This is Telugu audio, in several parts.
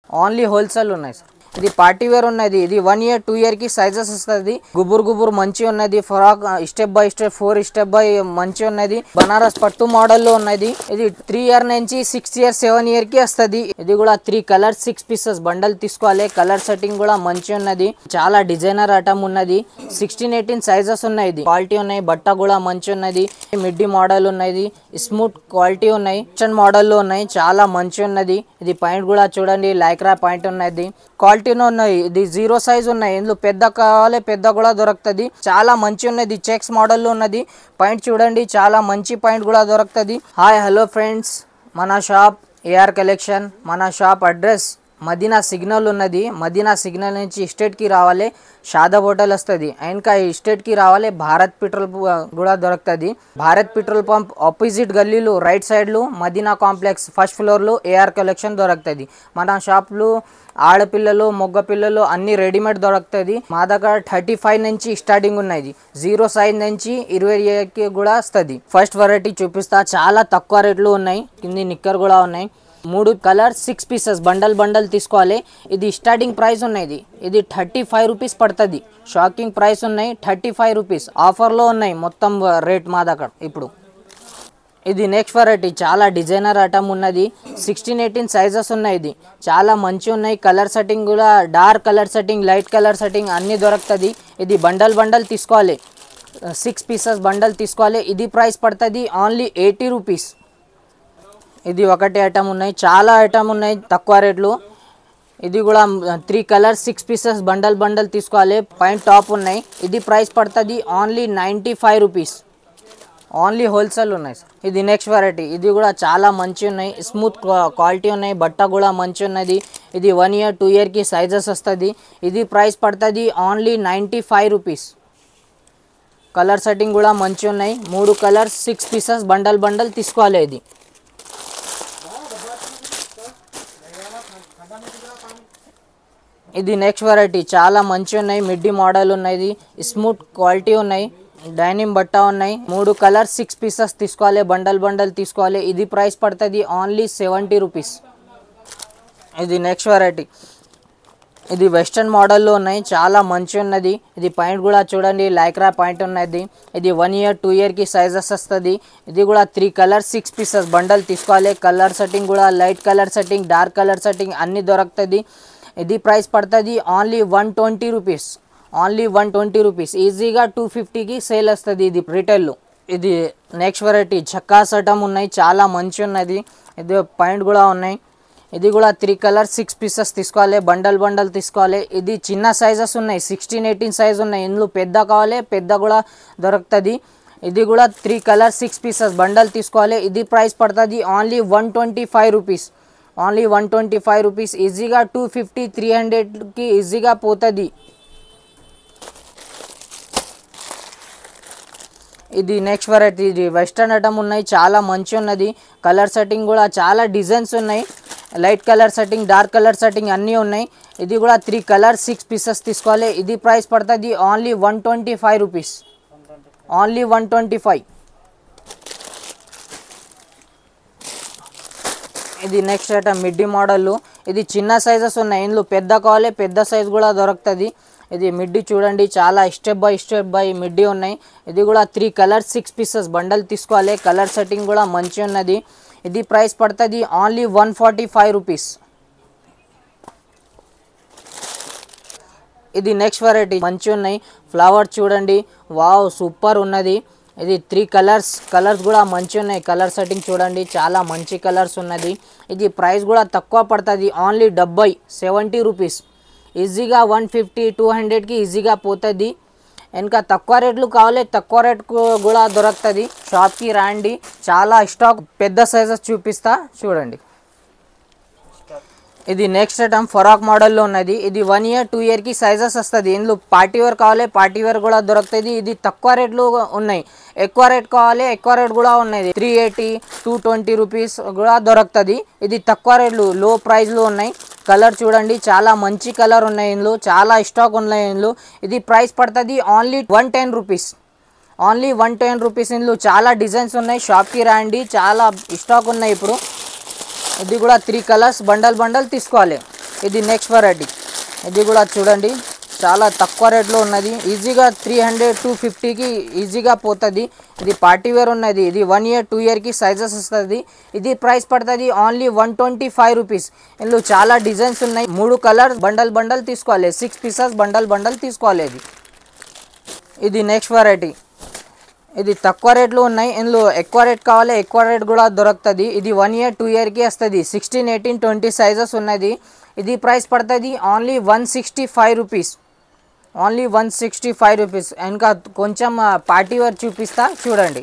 ఓన్లీ హోల్సేల్ ఉన్నాయి సార్ ఇది పార్టీ వేర్ ఉన్నది ఇది వన్ ఇయర్ టూ ఇయర్ కి సైజెస్ వస్తుంది గుబురు గుబురు మంచి ఉన్నది frock step by step four step by మంచి ఉన్నది బనారస్ పట్టు మోడల్ లో ఉన్నది ఇది త్రీ ఇయర్ నుంచి సిక్స్ ఇయర్ సెవెన్ ఇయర్ కి వస్తుంది ఇది కూడా three colour six pieces bundle తీసుకోవాలి కలర్ సెట్టింగ్ కూడా మంచి ఉన్నది చాలా డిజైనర్ ఐటమ్ ఉన్నది సిక్స్టీన్ ఎయిటీన్ సైజెస్ ఉన్నాయి ఇది క్వాలిటీ ఉన్నాయి బట్ట కూడా మంచి ఉన్నది మిడ్డీ మోడల్ ఉన్నది స్మూత్ క్వాలిటీ ఉన్నాయి కిచెన్ మోడల్ లో ఉన్నాయి చాలా మంచి ఉన్నది ఇది పాయింట్ కూడా చూడండి లైక్రా పాయింట్ ఉన్నది క్వాలిటీలో ఉన్నాయి ఇది జీరో సైజ్ ఉన్నాయి ఇందులో పెద్ద కావాలి పెద్ద కూడా దొరుకుతుంది చాలా మంచి ఉన్నది చెక్స్ మోడల్లో ఉన్నది పాయింట్ చూడండి చాలా మంచి పాయింట్ కూడా దొరుకుతుంది హాయ్ హలో ఫ్రెండ్స్ మన షాప్ ఏఆర్ కలెక్షన్ మన షాప్ అడ్రస్ మదీనా సిగ్నల్ ఉన్నది మదీనా సిగ్నల్ నుంచి ఎస్టేట్కి రావాలి షాదాబ్ హోటల్ వస్తుంది ఇంకా ఎస్టేట్కి రావాలి భారత్ పెట్రోల్ పు- కూడా దొరుకుతుంది భారత్ పెట్రోల్ పంప్ ఆపోజిట్ గల్లీలో రైట్ సైడ్లో మదీనా కాంప్లెక్స్ ఫస్ట్ ఫ్లోర్లో ఏఆర్ కలెక్షన్ దొరుకుతుంది మన షాప్లో ఆడపిల్లలు మొగ్గ పిల్లలు అన్ని రెడీమేడ్ దొరుకుతుంది మా దగ్గర థర్టీ ఫైవ్ నుంచి స్టార్టింగ్ ఉన్నది జీరో సైజ్ నుంచి ఇరవై కి కూడా వస్తుంది ఫస్ట్ వెరైటీ చూపిస్తా చాలా తక్కువ రేట్లు ఉన్నాయి కింది నిక్కర్ కూడా ఉన్నాయి మూడు colour six pieces bundle bundle తీసుకోవాలి ఇది స్టార్టింగ్ ప్రైస్ ఉన్నది ఇది థర్టీ ఫైవ్ రూపీస్ పడుతుంది షాకింగ్ ప్రైస్ ఉన్నాయి థర్టీ ఫైవ్ రూపీస్ ఆఫర్లో ఉన్నాయి మొత్తం రేట్ మా దగ్గర ఇప్పుడు ఇది నెక్స్ట్ వెరైటీ చాలా డిజైనర్ ఐటమ్ ఉన్నది సిక్స్టీన్ ఎయిటీన్ సైజెస్ ఉన్నాయి ఇది చాలా మంచి ఉన్నాయి కలర్ సెట్టింగ్ కూడా dark colour setting light colour setting అన్నీ దొరుకుతుంది ఇది బండల్ బండల్ తీసుకోవాలి సిక్స్ పీసెస్ బండల్ తీసుకోవాలి ఇది ప్రైస్ పడుతుంది ఓన్లీ ఎయిటీ రూపీస్ ఇది ఒకటి ఐటమ్ ఉన్నాయి చాలా ఐటమ్ ఉన్నాయి తక్కువ రేట్లు ఇది కూడా three colours six pieces bundle bundle తీసుకోవాలి పైన టాప్ ఉన్నాయి ఇది ప్రైస్ పడుతుంది only ninety five rupees only wholesale ఉన్నాయి సార్ ఇది నెక్స్ట్ వెరైటీ ఇది కూడా చాలా మంచి ఉన్నాయి స్మూత్ క్వాలిటీ ఉన్నాయి బట్ట కూడా మంచి ఉన్నది ఇది వన్ ఇయర్ టూ ఇయర్కి సైజెస్ వస్తుంది ఇది ప్రైస్ పడుతుంది only ninety five rupees colour setting కూడా మంచి ఉన్నాయి మూడు colours six pieces bundle bundle తీసుకోవాలి ఇది ఇది నెక్స్ట్ వెరైటీ చాలా మంచి ఉన్నాయి మిడ్డీ మోడల్ ఉన్నది స్మూత్ క్వాలిటీ ఉన్నాయి డైనింగ్ బట్ట ఉన్నాయి మూడు కలర్ సిక్స్ పీసెస్ తీసుకోవాలి బండల్ బండల్ తీసుకోవాలి ఇది ప్రైస్ పడుతుంది ఓన్లీ సెవెంటీ రూపీస్ ఇది నెక్స్ట్ వెరైటీ ఇది వెస్టర్న్ మోడల్లో ఉన్నాయి చాలా మంచి ఉన్నది ఇది పాయింట్ కూడా చూడండి లైక్రా పాయింట్ ఉన్నది ఇది వన్ ఇయర్ టూ ఇయర్కి సైజెస్ వస్తుంది ఇది కూడా three colour six pieces bundle తీసుకోవాలి కలర్ సెట్టింగ్ కూడా light colour setting dark colour setting అన్నీ దొరుకుతుంది ఇది ప్రైస్ పడుతుంది only one twenty rupees only one twenty rupees ఈజీగా టూ ఫిఫ్టీకి సేల్ వస్తుంది ఇది రిటైల్లో ఇది నెక్స్ట్ వెరైటీ చక్కా సటం ఉన్నాయి చాలా మంచి ఉన్నది ఇది పాయింట్ కూడా ఉన్నాయి ఇది కూడా త్రీ కలర్ సిక్స్ పీసెస్ తీసుకోవాలి బండల్ బండల్ తీసుకోవాలి ఇది చిన్న సైజెస్ ఉన్నాయి సిక్స్టీన్ ఎయిటీన్ సైజ్ ఉన్నాయి ఇందులో పెద్ద కావాలి పెద్ద కూడా దొరుకుతుంది ఇది కూడా three colour six pieces bundle తీసుకోవాలి ఇది ప్రైస్ పడుతుంది only one twenty five rupees only one twenty five rupees ఈజీగా టూ ఫిఫ్టీ త్రీ హండ్రెడ్కి ఈజీగా పోతుంది ఇది నెక్స్ట్ వెరైటీ ఇది వెస్టర్న్ ఐటమ్ ఉన్నాయి చాలా మంచి ఉన్నది కలర్ సెట్టింగ్ కూడా చాలా డిజైన్స్ ఉన్నాయి light colour setting dark colour setting అన్నీ ఉన్నాయి ఇది కూడా త్రీ కలర్ సిక్స్ పీసెస్ తీసుకోవాలి ఇది ప్రైస్ పడుతుంది only one twenty five rupees only one twenty five ఇది నెక్స్ట్ ఐటమ్ మిడ్డీ మోడల్ ఇది చిన్న సైజెస్ ఉన్నాయి ఇందులో పెద్ద కావాలి పెద్ద సైజ్ కూడా దొరుకుతుంది ఇది మిడ్డీ చూడండి చాలా step by step by middy ఉన్నాయి ఇది కూడా three colour six pieces bundle తీసుకోవాలి కలర్ సెట్టింగ్ కూడా మంచి ఉన్నది ఇది ప్రైస్ పడుతుంది only one forty five rupees ఇది నెక్స్ట్ వెరైటీ మంచి ఉన్నాయి ఫ్లవర్ చూడండి వావ్ సూపర్ ఉన్నది ఇది త్రీ కలర్స్ కలర్స్ కూడా మంచి ఉన్నాయి కలర్ సెట్టింగ్ చూడండి చాలా మంచి కలర్స్ ఉన్నది ఇది ప్రైస్ కూడా తక్కువ పడుతుంది ఓన్లీ డెబ్బై సెవెంటీ రూపీస్ ఈజీగా వన్ ఫిఫ్టీ టూ హండ్రెడ్కి ఈజీగా పోతుంది ఇంకా తక్కువ రేట్లు కావాలి తక్కువ రేట్కు కూడా దొరుకుతుంది షాప్కి రండి చాలా స్టాక్ పెద్ద సైజెస్ చూపిస్తా చూడండి ఇది నెక్స్ట్ ఐటమ్ ఫరాక్ మోడల్లో ఉన్నది ఇది వన్ ఇయర్ టూ ఇయర్కి సైజెస్ వస్తుంది ఇందులో పార్టీ వేర్ కావాలి పార్టీ వేర్ కూడా దొరుకుతుంది ఇది తక్కువ రేట్లు ఉన్నాయి ఎక్కువ రేట్ కావాలి ఎక్కువ రేట్ కూడా ఉన్నాయి three eighty two twenty rupees కూడా దొరుకుతుంది ఇది తక్కువ రేట్లు లో ప్రైస్లో ఉన్నాయి కలర్ చూడండి చాలా మంచి కలర్ ఉన్నాయి ఇందులో చాలా స్టాక్ ఉన్నాయి ఇందులో ఇది ప్రైస్ పడుతుంది only one ten rupees only one ten rupees ఇందులో చాలా డిజైన్స్ ఉన్నాయి షాప్కి రండి చాలా స్టాక్ ఉన్నాయి ఇప్పుడు ఇది కూడా త్రీ కలర్స్ బండల్ బండల్ తీసుకోవాలి ఇది నెక్స్ట్ వెరైటీ ఇది కూడా చూడండి చాలా తక్కువ రేట్లో ఉన్నది ఈజీగా త్రీ హండ్రెడ్ టూ ఫిఫ్టీకి ఈజీగా పోతుంది ఇది పార్టీ వేర్ ఉన్నది ఇది వన్ ఇయర్ టూ ఇయర్కి సైజెస్ వస్తుంది ఇది ప్రైస్ పడుతుంది only one twenty five rupees ఇందులో చాలా డిజైన్స్ ఉన్నాయి మూడు కలర్ బండల్ బండల్ తీసుకోవాలి సిక్స్ పీసెస్ బండల్ బండల్ తీసుకోవాలి ఇది ఇది నెక్స్ట్ వెరైటీ ఇది తక్కువ రేట్లు ఉన్నాయి ఇందులో ఎక్కువ రేట్ కావాలి ఎక్కువ రేట్ కూడా దొరుకుతుంది ఇది వన్ ఇయర్ టూ ఇయర్కి వస్తుంది సిక్స్టీన్ ఎయిటీన్ ట్వంటీ సైజెస్ ఉన్నది ఇది ప్రైస్ పడుతుంది only one sixty five rupees only one sixty five rupees ఇంకా కొంచెం పార్టీ వేర్ చూపిస్తా చూడండి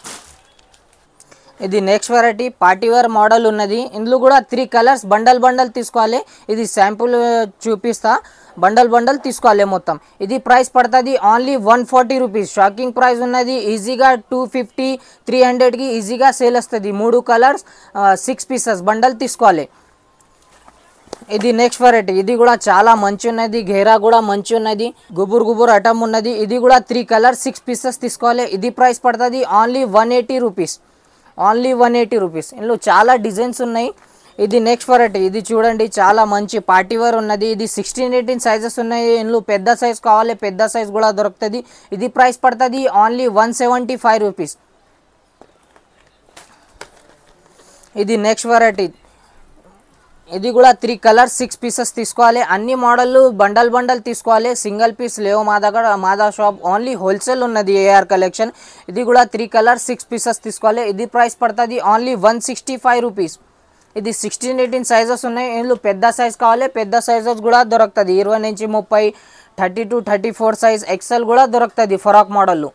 ఇది next variety party wear model ఉన్నది ఇందులో కూడా త్రీ కలర్స్ బండల్ బండల్ తీసుకోవాలి ఇది శాంపుల్ చూపిస్తా బండల్ బండల్ తీసుకోవాలి మొత్తం ఇది ప్రైస్ పడుతుంది only one forty rupees shocking price ఉన్నది ఈజీగా టూ ఫిఫ్టీ త్రీ హండ్రెడ్కి ఈజీగా సేల్ వస్తుంది మూడు కలర్స్ సిక్స్ పీసెస్ బండల్ తీసుకోవాలి ఇది నెక్స్ట్ వెరైటీ ఇది కూడా చాలా మంచి ఉన్నది ఘేరా కూడా మంచి ఉన్నది గుబురు గుబురు అటమ్ ఉన్నది ఇది కూడా త్రీ కలర్ సిక్స్ పీసెస్ తీసుకోవాలి ఇది ప్రైస్ పడుతుంది only one eighty rupees only one eighty rupees ఇందులో చాలా డిజైన్స్ ఉన్నాయి ఇది నెక్స్ట్ వెరైటీ ఇది చూడండి చాలా మంచి పార్టీ వేర్ ఉన్నది ఇది సిక్స్టీన్ ఎయిటీన్ సైజెస్ ఉన్నాయి ఇందులో పెద్ద సైజ్ కావాలి పెద్ద సైజ్ కూడా దొరుకుతుంది ఇది ప్రైస్ పడుతుంది only one seventy five rupees ఇది నెక్స్ట్ వెరైటీ ఇది కూడా త్రీ కలర్స్ సిక్స్ పీసెస్ తీసుకోవాలి అన్ని మోడళ్ళు బండల్ బండల్ తీసుకోవాలి సింగిల్ పీస్ లేవు మా దగ్గర మాదా షాప్ ఓన్లీ హోల్సేల్ ఉన్నది ఏఆర్ కలెక్షన్ ఇది కూడా త్రీ కలర్స్ సిక్స్ పీసెస్ తీసుకోవాలి ఇది ప్రైస్ పడుతుంది only one sixty five rupees ఇది సిక్స్టీన్ ఎయిటీన్ సైజెస్ ఉన్నాయి ఇందులో పెద్ద సైజ్ కావాలి పెద్ద సైజెస్ కూడా దొరుకుతుంది ఇరవై నుంచి ముప్పై thirty to thirty four size XL కూడా దొరుకుతుంది ఫరాక్ మోడల్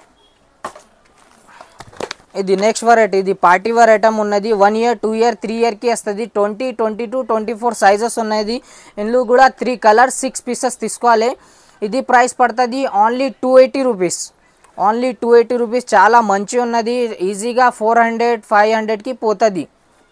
ఇది నెక్స్ట్ వెరైటీ ఇది పార్టీ వేర్ ఐటమ్ ఉన్నది one year two year three ఇయర్కి వస్తుంది twenty twenty two twenty four sizes ఉన్నది ఇందులో కూడా త్రీ కలర్స్ సిక్స్ పీసెస్ తీసుకోవాలి ఇది ప్రైస్ పడుతుంది only two eighty rupees only two eighty rupees చాలా మంచి ఉన్నది ఈజీగా ఫోర్ హండ్రెడ్ ఫైవ్ హండ్రెడ్కి పోతుంది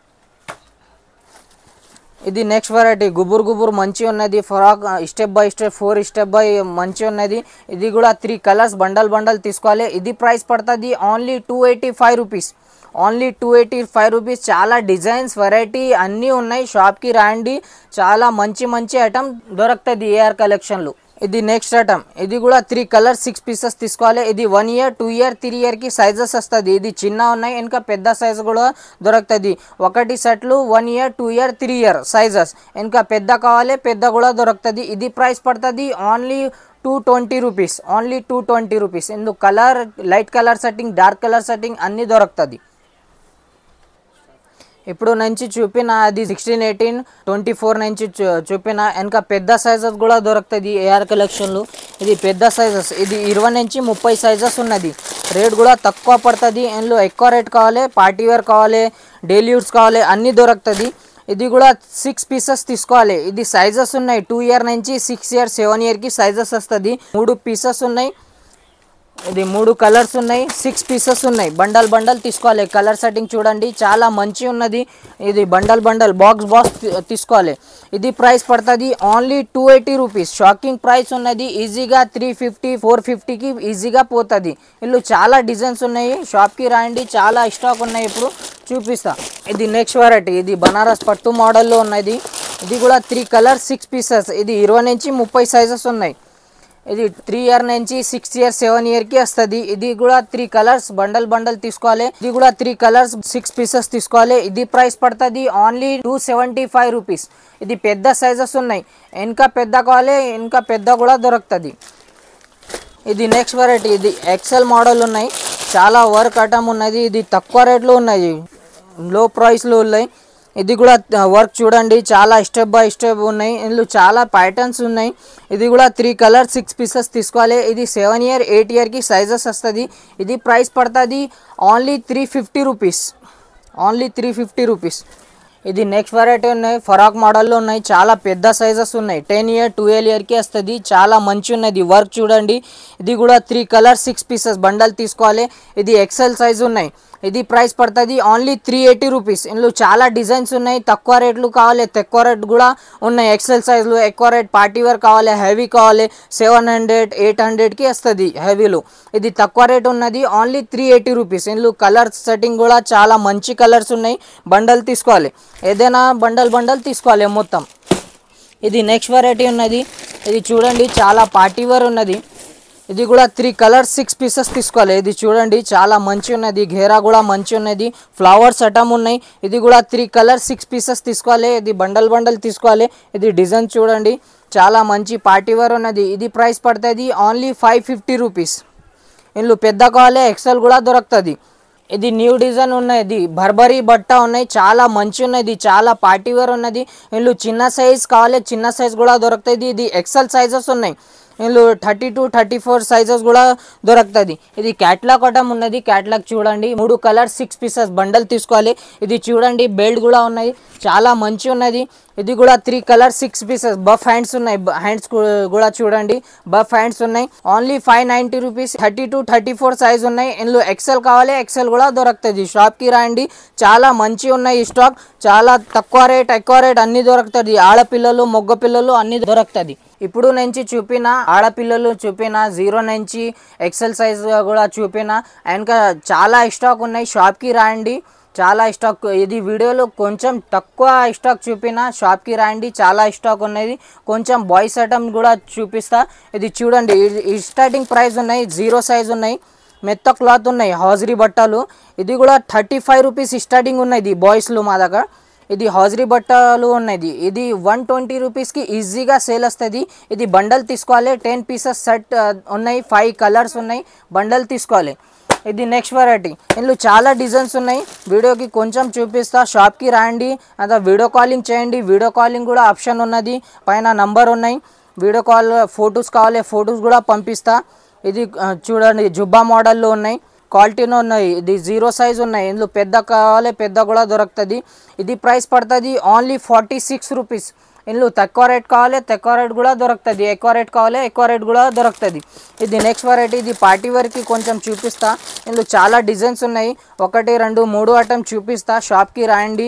ఇది నెక్స్ట్ వెరైటీ గుబురు గుబురు మంచి ఉన్నది frock step by step four step by మంచి ఉన్నది ఇది కూడా త్రీ కలర్స్ బండల్ బండల్ తీసుకోవాలి ఇది ప్రైస్ పడుతుంది only two eighty five rupees only two eighty five rupees చాలా డిజైన్స్ వెరైటీ అన్నీ ఉన్నాయి షాప్కి రాండి చాలా మంచి మంచి ఐటమ్ దొరుకుతుంది ఏఆర్ కలెక్షన్లో ఇది నెక్స్ట్ ఐటమ్ ఇది కూడా త్రీ కలర్ సిక్స్ పీసెస్ తీసుకోవాలి ఇది one year two year three ఇయర్కి సైజెస్ వస్తుంది ఇది చిన్న ఉన్నాయి ఇంకా పెద్ద సైజ్ కూడా దొరుకుతుంది ఒకటి సెట్లు one year two year three year sizes ఇంకా పెద్ద కావాలి పెద్ద కూడా దొరుకుతుంది ఇది ప్రైస్ పడుతుంది only two twenty rupees only two twenty rupees ఇందుకు colour light colour setting dark colour setting అన్నీ దొరుకుతుంది ఇప్పుడు నుంచి చూపిన అది సిక్స్టీన్ ఎయిటీన్ ట్వంటీ ఫోర్ నుంచి చూ- చూపిన ఇంకా పెద్ద సైజెస్ కూడా దొరుకుతుంది ఏఆర్ కలెక్షన్లో ఇది పెద్ద సైజెస్ ఇది ఇరవై నుంచి ముప్పై సైజెస్ ఉన్నది రేట్ కూడా తక్కువ పడుతుంది ఇందులో ఎక్కువ రేట్ కావాలి పార్టీ వేర్ కావాలి డైలీ యూస్ కావాలి అన్నీ దొరుకుతుంది ఇది కూడా సిక్స్ పీసెస్ తీసుకోవాలి ఇది సైజెస్ ఉన్నాయి టూ ఇయర్ నుంచి సిక్స్ ఇయర్ సెవెన్ ఇయర్కి సైజెస్ వస్తుంది మూడు పీసెస్ ఉన్నాయి ఇది మూడు కలర్స్ ఉన్నాయి సిక్స్ పీసెస్ ఉన్నాయి బండల్ బండల్ తీసుకోవాలి కలర్ సెట్టింగ్ చూడండి చాలా మంచి ఉన్నది ఇది బండల్ బండల్ బాక్స్ బాక్స్ తీ- తీసుకోవాలి ఇది ప్రైస్ పడుతుంది only two eighty rupees shocking price ఉన్నది ఈజీగా త్రీ ఫిఫ్టీ ఫోర్ ఫిఫ్టీకి ఈజీగా పోతుంది ఇల్లు చాలా డిజైన్స్ ఉన్నాయి షాప్కి రాండి చాలా స్టాక్ ఉన్నాయి ఇప్పుడు చూపిస్తా ఇది నెక్స్ట్ వెరైటీ ఇది బనారస్ పట్టు మోడల్లో ఉన్నది ఇది కూడా త్రీ కలర్ సిక్స్ పీసెస్ ఇది ఇరవై నుంచి ముప్పై సైజెస్ ఉన్నాయి ఇది త్రీ ఇయర్ నుంచి సిక్స్ ఇయర్ సెవెన్ ఇయర్ కి వస్తుంది ఇది కూడా త్రీ కలర్స్ బండల్ బండల్ తీసుకోవాలి ఇది కూడా త్రీ కలర్స్ సిక్స్ పీసెస్ తీసుకోవాలి ఇది ప్రైస్ పడుతుంది only two seventy five rupees ఇది పెద్ద సైజెస్ ఉన్నాయి ఇంకా పెద్ద కావాలి ఇంకా పెద్ద కూడా దొరుకుతుంది ఇది నెక్స్ట్ వెరైటీ ఇది ఎక్సెల్ మోడల్ ఉన్నాయి చాలా వర్క్ ఐటమ్ ఉన్నది ఇది తక్కువ రేట్లో ఉన్నాయి లో ప్రైస్లో ఉన్నాయి ఇది కూడా వర్క్ చూడండి చాలా స్టెప్ బై స్టెప్ ఉన్నాయి ఇందులో చాలా ప్యాటర్న్స్ ఉన్నాయి ఇది కూడా త్రీ కలర్ సిక్స్ పీసెస్ తీసుకోవాలి ఇది సెవెన్ ఇయర్ ఎయిట్ ఇయర్కి సైజెస్ వస్తుంది ఇది ప్రైస్ పడుతుంది only three fifty rupees only three fifty rupees ఇది నెక్స్ట్ వెరైటీ ఉన్నాయి ఫరాక్ మోడల్లో ఉన్నాయి చాలా పెద్ద సైజెస్ ఉన్నాయి టెన్ ఇయర్ ట్వెల్వ్ ఇయర్కి వస్తుంది చాలా మంచి ఉన్నది వర్క్ చూడండి ఇది కూడా three colour six pieces bundle తీసుకోవాలి ఇది ఎక్సెల్ సైజ్ ఉన్నాయి ఇది ప్రైస్ పడుతుంది ఓన్లీ త్రీ ఎయిటీ రూపీస్ ఇందులో చాలా డిజైన్స్ ఉన్నాయి తక్కువ రేట్లు కావాలి తక్కువ రేట్ కూడా ఉన్నాయి ఎక్సెల్ సైజ్లో ఎక్కువ రేట్ పార్టీ వేర్ కావాలి హెవీ కావాలి సెవెన్ హండ్రెడ్ ఎయిట్ హండ్రెడ్కి వస్తుంది హెవీలో ఇది తక్కువ రేట్ ఉన్నది ఓన్లీ త్రీ ఎయిటీ రూపీస్ ఇందులో కలర్ సెట్టింగ్ కూడా చాలా మంచి కలర్స్ ఉన్నాయి బండల్ తీసుకోవాలి ఏదైనా బండల్ బండల్ తీసుకోవాలి మొత్తం ఇది నెక్స్ట్ వెరైటీ ఉన్నది ఇది చూడండి చాలా పార్టీ వేర్ ఉన్నది ఇది కూడా త్రీ కలర్స్ సిక్స్ పీసెస్ తీసుకోవాలి ఇది చూడండి చాలా మంచి ఉన్నది ఘేరా కూడా మంచి ఉన్నది ఫ్లవర్స్ అటమ్ ఉన్నాయి ఇది కూడా త్రీ కలర్స్ సిక్స్ పీసెస్ తీసుకోవాలి ఇది బండల్ బండల్ తీసుకోవాలి ఇది డిజైన్ చూడండి చాలా మంచి పార్టీ వేర్ ఉన్నది ఇది ప్రైస్ పడుతుంది ఓన్లీ ఫైవ్ ఫిఫ్టీ రూపీస్ ఇందులో పెద్ద కావాలి ఎక్సెల్ కూడా దొరుకుతుంది ఇది న్యూ డిజైన్ ఉన్నది బర్బరీ బట్ట ఉన్నాయి చాలా మంచి ఉన్నది చాలా పార్టీ వేర్ ఉన్నది ఇందులో చిన్న సైజ్ కావాలి చిన్న సైజ్ కూడా దొరుకుతుంది ఇది ఎక్సెల్ సైజెస్ ఉన్నాయి ఇందులో thirty to thirty four sizes కూడా దొరుకుతుంది ఇది క్యాట్లాగ్ ఐటమ్ ఉన్నది క్యాట్లాగ్ చూడండి మూడు కలర్ సిక్స్ పీసెస్ బండల్ తీసుకోవాలి ఇది చూడండి బెల్ట్ కూడా ఉన్నాయి చాలా మంచి ఉన్నది ఇది కూడా three colour six pieces puff hands ఉన్నాయి హ్యాండ్స్ కూడా చూడండి బఫ్ హ్యాండ్స్ ఉన్నాయి only five ninety rupees thirty to thirty four size ఉన్నాయి ఇందులో ఎక్సెల్ కావాలి ఎక్సెల్ కూడా దొరుకుతుంది షాప్కి రండి చాలా మంచి ఉన్నాయి ఈ స్టాక్ చాలా తక్కువ రేట్ ఎక్కువ రేట్ అన్ని దొరుకుతుంది ఆడపిల్లలు మొగ్గ పిల్లలు అన్ని దొరుకుతుంది ఇప్పుడు నుంచి చూపిన ఆడపిల్లలు చూపిన జీరో నుంచి ఎక్సెల్ సైజ్ కూడా చూపిన ఇంకా చాలా స్టాక్ ఉన్నాయి షాప్కి రండి చాలా స్టాక్ ఇది వీడియోలో కొంచెం తక్కువ స్టాక్ చూపిన షాప్కి రండి చాలా స్టాక్ ఉన్నది కొంచెం బాయ్స్ ఐటమ్ కూడా చూపిస్తా ఇది చూడండి ఇది- ఈ స్టార్టింగ్ ప్రైస్ ఉన్నాయి జీరో సైజ్ ఉన్నాయి మెత్త క్లాత్ ఉన్నాయి హౌజరీ బట్టలు ఇది కూడా థర్టీ ఫైవ్ రూపీస్ స్టార్టింగ్ ఉన్నది బాయ్స్లో మా దగ్గర ఇది హౌజరీ బట్టలు ఉన్నది ఇది వన్ ట్వంటీ రూపీస్కి ఈజీగా సేల్ వస్తుంది ఇది బండల్ తీసుకోవాలి టెన్ పీసెస్ సెట్ ఉన్నాయి ఫైవ్ కలర్స్ ఉన్నాయి బండల్ తీసుకోవాలి ఇది నెక్స్ట్ వెరైటీ ఇందులో చాలా డిజైన్స్ ఉన్నాయి వీడియోకి కొంచెం చూపిస్తా షాప్కి రండి అంత వీడియో కాలింగ్ చేయండి వీడియో కాలింగ్ కూడా ఆప్షన్ ఉన్నది పైన నంబర్ ఉన్నాయి వీడియో కాల్ ఫొటోస్ కావాలి ఫొటోస్ కూడా పంపిస్తా ఇది ఆ, చూడండి జుబ్బా మోడల్లో ఉన్నాయి క్వాలిటీలో ఉన్నాయి ఇది జీరో సైజ్ ఉన్నాయి ఇందులో పెద్ద కావాలి పెద్ద కూడా దొరుకుతుంది ఇది ప్రైస్ పడుతుంది ఓన్లీ ఫార్టీ సిక్స్ రూపీస్ ఇందులో తక్కువ రేట్ కావాలి తక్కువ రేట్ కూడా దొరుకుతుంది ఎక్కువ రేట్ కావాలి ఎక్కువ రేట్ కూడా దొరుకుతుంది ఇది నెక్స్ట్ వెరైటీ ఇది పార్టీ వేర్కి కొంచెం చూపిస్తా ఇందులో చాలా డిజైన్స్ ఉన్నాయి ఒకటి రెండు మూడు ఐటమ్ చూపిస్తా షాప్కి రాయండి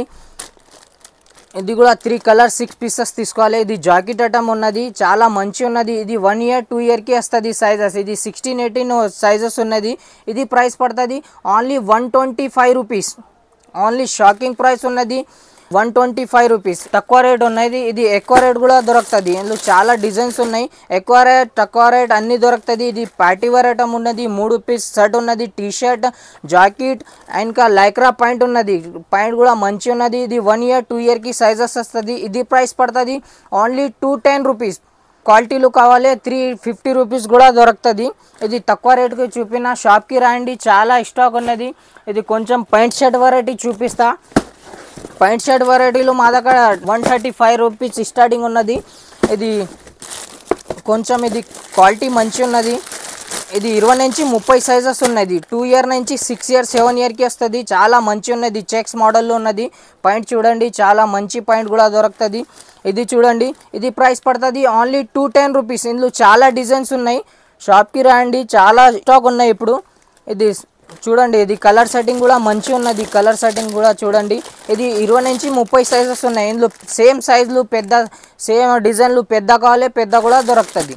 ఇది కూడా త్రీ కలర్ సిక్స్ పీసెస్ తీసుకోవాలి ఇది జాకెట్ ఐటమ్ ఉన్నది చాలా మంచి ఉన్నది ఇది వన్ ఇయర్ టూ ఇయర్కి వస్తుంది సైజెస్ ఇది సిక్స్టీన్ ఎయిటీన్ సైజెస్ ఉన్నది ఇది ప్రైస్ పడుతుంది only one twenty five rupees only shocking price ఉన్నది వన్ ట్వంటీ ఫైవ్ రూపీస్ తక్కువ రేట్ ఉన్నది ఇది ఎక్కువ రేట్ కూడా దొరుకుతుంది ఇందులో చాలా డిజైన్స్ ఉన్నాయి ఎక్కువ రేట్ తక్కువ రేట్ అన్ని దొరుకుతుంది ఇది పార్టీ వేర్ ఐటమ్ ఉన్నది మూడు పీస్ షర్ట్ ఉన్నది టీ షర్ట్ జాకెట్ ఇంకా లైక్రా పాయింట్ ఉన్నది పాయింట్ కూడా మంచి ఉన్నది ఇది వన్ ఇయర్ టూ ఇయర్కి సైజెస్ వస్తుంది ఇది ప్రైస్ పడుతుంది ఓన్లీ టూ టెన్ రూపీస్ క్వాలిటీలు కావాలి త్రీ ఫిఫ్టీ రూపీస్ కూడా దొరుకుతుంది ఇది తక్కువ రేటుకి చూపిన షాప్కి రాండి చాలా స్టాక్ ఉన్నది ఇది కొంచెం పాయింట్ షర్ట్ వెరైటీ చూపిస్తా పాయింట్ షర్ట్ వెరైటీలో మా దగ్గర one thirty five rupees starting ఉన్నది ఇది కొంచెం ఇది క్వాలిటీ మంచి ఉన్నది ఇది ఇరవై నుంచి ముప్పై సైజెస్ ఉన్నది టూ ఇయర్ నుంచి సిక్స్ ఇయర్ సెవెన్ ఇయర్కి వస్తుంది చాలా మంచి ఉన్నది చెక్స్ మోడల్లో ఉన్నది పాయింట్ చూడండి చాలా మంచి పాయింట్ కూడా దొరుకుతుంది ఇది చూడండి ఇది ప్రైస్ పడుతుంది ఓన్లీ టూ టెన్ రూపీస్ ఇందులో చాలా డిజైన్స్ ఉన్నాయి షాప్కి రండి చాలా స్టాక్ ఉన్నాయి ఇప్పుడు ఇది చూడండి ఇది కలర్ సెట్టింగ్ కూడా మంచి ఉన్నది కలర్ సెట్టింగ్ కూడా చూడండి ఇది ఇరవై నుంచి ముప్పై సైజెస్ ఉన్నాయి ఇందులో సేమ్ సైజులు పెద్ద సేమ్ డిజైన్లు పెద్ద కావాలి పెద్ద కూడా దొరుకుతుంది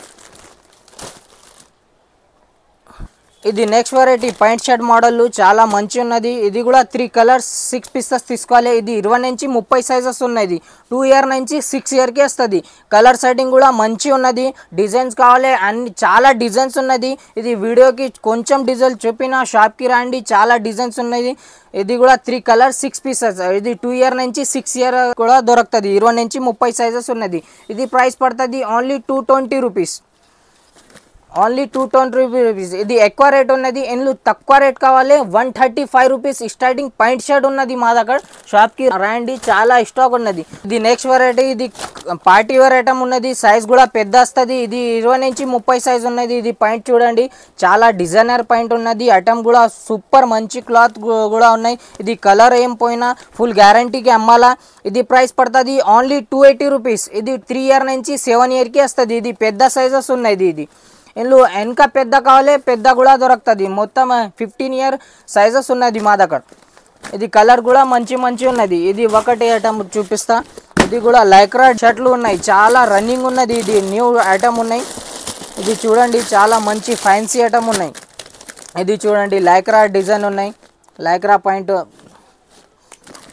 ఇది next variety pant shirt model చాలా మంచి ఉన్నది ఇది కూడా త్రీ కలర్స్ సిక్స్ పీసెస్ తీసుకోవాలి ఇది ఇరవై నుంచి ముప్పై సైజెస్ ఉన్నది టూ ఇయర్ నుంచి సిక్స్ ఇయర్కి వస్తుంది కలర్ సెట్టింగ్ కూడా మంచి ఉన్నది డిజైన్స్ కావాలి అన్ని చాలా డిజైన్స్ ఉన్నది ఇది వీడియోకి కొంచెం డిజైన్ చెప్పిన షాప్కి రండి చాలా డిజైన్స్ ఉన్నది ఇది కూడా త్రీ కలర్ సిక్స్ పీసెస్ ఇది టూ ఇయర్ నుంచి సిక్స్ ఇయర్ కూడా దొరుకుతుంది ఇరవై నుంచి ముప్పై సైజెస్ ఉన్నది ఇది ప్రైస్ పడుతుంది only two twenty rupees only two twenty rupees ఇది ఎక్కువ రేట్ ఉన్నది ఇందులో తక్కువ రేట్ కావాలి one thirty five rupees starting pant shirt ఉన్నది మా దగ్గర షాప్కి రండి చాలా స్టాక్ ఉన్నది ఇది నెక్స్ట్ వెరైటీ ఇది పార్టీ వేర్ ఐటమ్ ఉన్నది సైజ్ కూడా పెద్ద వస్తుంది ఇది ఇరవై నుంచి ముప్పై సైజ్ ఉన్నది ఇది పాయింట్ చూడండి చాలా డిజైనర్ పాయింట్ ఉన్నది ఐటమ్ కూడా సూపర్ మంచి క్లాత్ కూడా ఉన్నాయి ఇది కలర్ ఏం పోయినా ఫుల్ గ్యారంటీకి అమ్మాలా ఇది ప్రైస్ పడుతుంది ఓన్లీ టూ ఎయిటీ రూపీస్ ఇది త్రీ ఇయర్ నుంచి సెవెన్ ఇయర్కి వస్తుంది ఇది పెద్ద సైజెస్ ఉన్నది ఇది ఇందులో వెనక పెద్ద కావాలి పెద్ద కూడా దొరుకుతుంది మొత్తం ఫిఫ్టీన్ ఇయర్ సైజెస్ ఉన్నది మా దగ్గర ఇది కలర్ కూడా మంచి మంచి ఉన్నది ఇది ఒకటి ఐటమ్ చూపిస్తా ఇది కూడా లైక్రా షర్ట్లు ఉన్నాయి చాలా రన్నింగ్ ఉన్నది ఇది న్యూ ఐటమ్ ఉన్నాయి ఇది చూడండి చాలా మంచి ఫ్యాన్సీ ఐటమ్ ఉన్నాయి ఇది చూడండి లైక్రా డిజైన్ ఉన్నాయి లైక్రా పాయింట్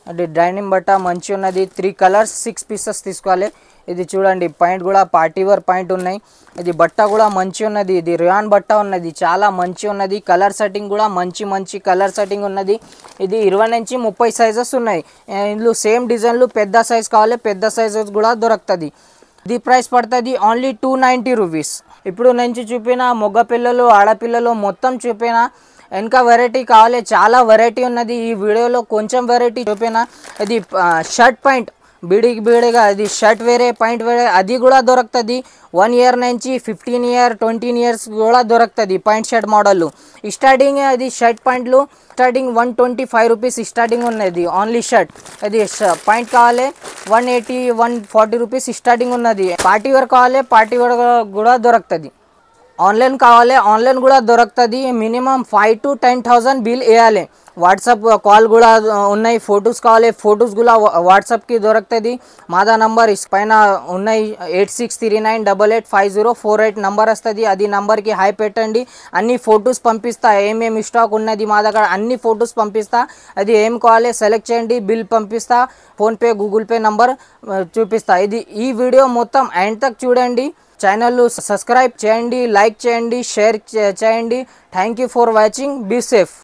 అది డైనింగ్ బట్ట మంచి ఉన్నది త్రీ కలర్స్ సిక్స్ పీసెస్ తీసుకోవాలి ఇది చూడండి పాయింట్ కూడా పార్టీ వేర్ పాయింట్ ఉన్నాయి ఇది బట్ట కూడా మంచి ఉన్నది ఇది రియాన్ బట్ట ఉన్నది చాలా మంచి ఉన్నది కలర్ సెట్టింగ్ కూడా మంచి మంచి కలర్ సెట్టింగ్ ఉన్నది ఇది ఇరవై నుంచి ముప్పై సైజెస్ ఉన్నాయి ఆ, ఇందులో సేమ్ డిజైన్లు పెద్ద సైజ్ కావాలి పెద్ద సైజెస్ కూడా దొరుకుతుంది ఇది ప్రైస్ పడుతుంది ఓన్లీ టూ నైంటీ రూపీస్ ఇప్పుడు నుంచి చూపిన మగ పిల్లలు ఆడపిల్లలు మొత్తం చూపిన ఇంకా వెరైటీ కావాలి చాలా వెరైటీ ఉన్నది ఈ వీడియోలో కొంచెం వెరైటీ చూపిన ఇది షర్ట్ పాయింట్ బీడికి బీడిగా అది షర్ట్ వేరే పాయింట్ వేరే అది కూడా దొరుకుతుంది వన్ ఇయర్ నుంచి ఫిఫ్టీన్ ఇయర్ ట్వంటీన్ ఇయర్స్ కూడా దొరుకుతుంది పాయింట్ షర్ట్ మోడల్ స్టార్టింగ్ అది షర్ట్ పాయింట్లు starting one twenty five rupees starting ఉన్నది ఓన్లీ షర్ట్ అది పాయింట్ కావాలి one eighty one forty rupees starting ఉన్నది పార్టీ వేర్ కావాలి పార్టీ వేర్ కూడా దొరుకుతుంది ఆన్లైన్ కావాలి ఆన్లైన్ కూడా దొరుకుతుంది minimum five to ten thousand bill వేయాలి వాట్సాప్ కాల్ కూడా ఉన్నాయి ఫొటోస్ కావాలి ఫొటోస్ కూడా వాట్సాప్కి దొరుకుతుంది మాదా నంబర్ పైన ఉన్నాయి eight six three nine double eight five zero four eight number వస్తుంది అది నంబర్కి హై పెట్టండి అన్ని ఫొటోస్ పంపిస్తా ఏమేమి స్టాక్ ఉన్నది మా దగ్గర అన్ని ఫొటోస్ పంపిస్తా అది ఏం కావాలి సెలెక్ట్ చేయండి బిల్ పంపిస్తా ఫోన్పే గూగుల్ పే నంబర్ చూపిస్తా ఇది ఈ వీడియో మొత్తం ఎండ్ తక్ చూడండి ఛానల్ సబ్స్క్రైబ్ చేయండి లైక్ చేయండి షేర్ చేయండి thank you for watching be safe